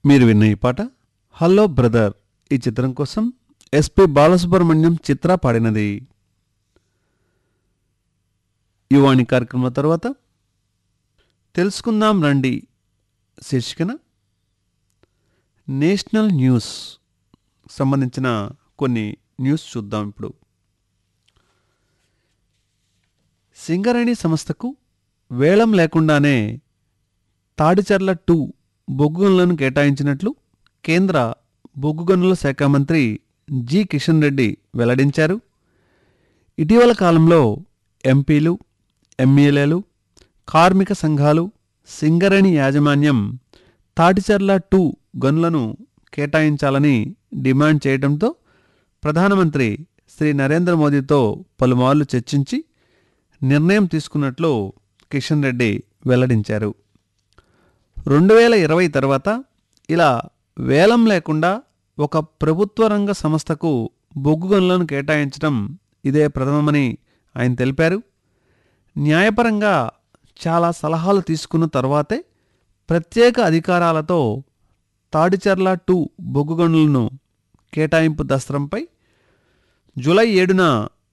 మీరు విన్న ఈ పాట హలో బ్రదర్ ఈ చిత్రం కోసం ఎస్పి బాలసుబ్రహ్మణ్యం చిత్ర పాడినది యువాణి కార్యక్రమం తర్వాత తెలుసుకుందాం రండి శీర్షికన నేషనల్ న్యూస్ సంబంధించిన కొన్ని న్యూస్ చూద్దాం ఇప్పుడు సింగరేణి సంస్థకు వేలం లేకుండానే తాడిచర్ల టూ బొగ్గు గనులను కేటాయించినట్లు కేంద్ర బొగ్గు గనుల శాఖ మంత్రి జి కిషన్ రెడ్డి వెల్లడించారు ఇటీవల కాలంలో ఎంపీలు ఎమ్మెల్యేలు కార్మిక సంఘాలు సింగరేణి యాజమాన్యం తాటిచర్ల టూ గనులను కేటాయించాలని డిమాండ్ చేయడంతో ప్రధానమంత్రి శ్రీ నరేంద్ర మోదీతో పలుమార్లు చర్చించి నిర్ణయం తీసుకున్నట్లు కిషన్ రెడ్డి వెల్లడించారు రెండు వేల ఇరవై తర్వాత ఇలా వేలం లేకుండా ఒక ప్రభుత్వ రంగ సంస్థకు బొగ్గు గనులను కేటాయించడం ఇదే ప్రథమమని ఆయన తెలిపారు న్యాయపరంగా చాలా సలహాలు తీసుకున్న తర్వాతే ప్రత్యేక అధికారాలతో తాడిచర్ల టూ బొగ్గు గనులను కేటాయింపు దస్త్రంపై జూలై ఏడున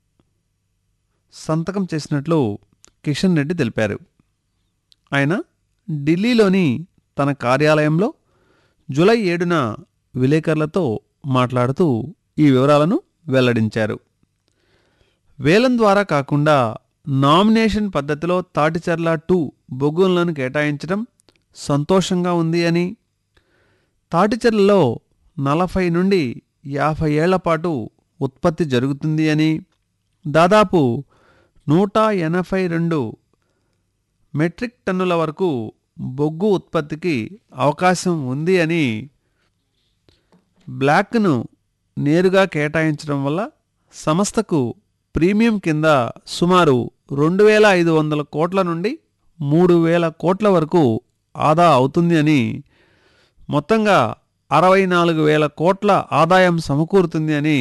సంతకం చేసినట్లు కిషన్ రెడ్డి తెలిపారు ఆయన ఢిల్లీలోని తన కార్యాలయంలో జూలై ఏడున విలేకరులతో మాట్లాడుతూ ఈ వివరాలను వెల్లడించారు వేలం ద్వారా కాకుండా నామినేషన్ పద్ధతిలో తాటిచర్ల టూ బొగ్గులను కేటాయించడం సంతోషంగా ఉంది అని తాటిచెర్లలో నలభై నుండి యాభై ఏళ్ల పాటు ఉత్పత్తి జరుగుతుంది అని దాదాపు నూట ఎనభై రెండు మెట్రిక్ టన్నుల వరకు బొగ్గు ఉత్పత్తికి అవకాశం ఉంది అని బ్లాక్ను నేరుగా కేటాయించడం వల్ల సంస్థకు ప్రీమియం కింద సుమారు రెండు వేల ఐదు వందల కోట్ల నుండి మూడు వేల కోట్ల వరకు ఆదా అవుతుంది అని మొత్తంగా అరవై నాలుగు వేల కోట్ల ఆదాయం సమకూరుతుంది అని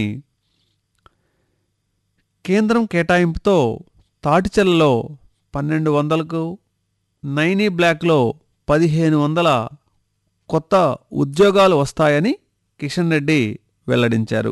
కేంద్రం కేటాయింపుతో తాటిచెల్లలో పన్నెండు వందలకు నైనీ బ్లాక్లో పదిహేను వందల కొత్త ఉద్యోగాలు వస్తాయని కిషన్ రెడ్డి వెల్లడించారు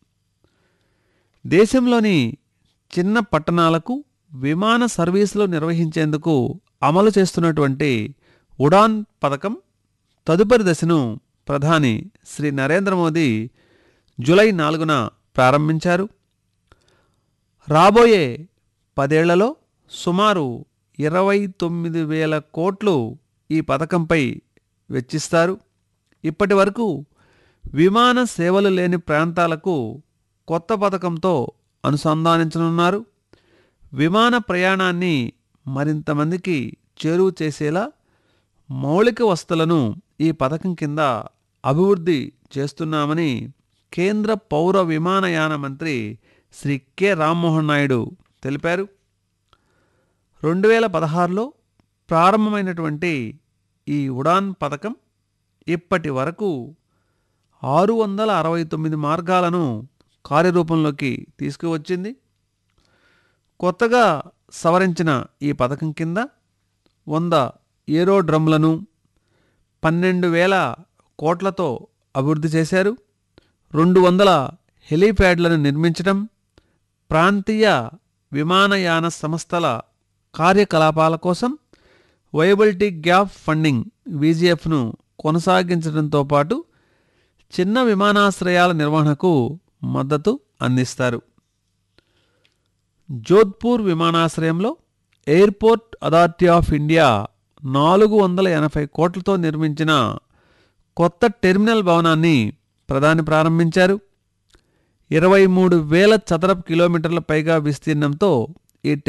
దేశంలోని చిన్న పట్టణాలకు విమాన సర్వీసులు నిర్వహించేందుకు అమలు చేస్తున్నటువంటి ఉడాన్ పథకం తదుపరి దశను ప్రధాని శ్రీ నరేంద్ర మోదీ జూలై నాలుగున ప్రారంభించారు రాబోయే పదేళ్లలో సుమారు ఇరవై తొమ్మిది వేల కోట్లు ఈ పథకంపై వెచ్చిస్తారు ఇప్పటి వరకు విమాన సేవలు లేని ప్రాంతాలకు కొత్త పథకంతో అనుసంధానించనున్నారు విమాన ప్రయాణాన్ని మరింత మందికి చేరువ చేసేలా మౌలిక వస్తువులను ఈ పథకం కింద అభివృద్ధి చేస్తున్నామని కేంద్ర పౌర విమానయాన మంత్రి శ్రీ కె రామ్మోహన్ నాయుడు తెలిపారు రెండు వేల పదహారులో ప్రారంభమైనటువంటి ఈ ఉడాన్ పథకం ఇప్పటి వరకు ఆరు వందల అరవై తొమ్మిది మార్గాలను కార్యరూపంలోకి తీసుకువచ్చింది కొత్తగా సవరించిన ఈ పథకం కింద వంద ఏరోడ్రమ్లను పన్నెండు వేల కోట్లతో అభివృద్ధి చేశారు రెండు వందల హెలీప్యాడ్లను నిర్మించడం ప్రాంతీయ విమానయాన సంస్థల కార్యకలాపాల కోసం వైబిలిటీ గ్యాప్ ఫండింగ్ వీజీఎఫ్ను కొనసాగించడంతో పాటు చిన్న విమానాశ్రయాల నిర్వహణకు మద్దతు అందిస్తారు జోధ్పూర్ విమానాశ్రయంలో ఎయిర్పోర్ట్ అథారిటీ ఆఫ్ ఇండియా నాలుగు వందల ఎనభై కోట్లతో నిర్మించిన కొత్త టెర్మినల్ భవనాన్ని ప్రధాని ప్రారంభించారు ఇరవై మూడు వేల చదరపు కిలోమీటర్ల పైగా విస్తీర్ణంతో ఈ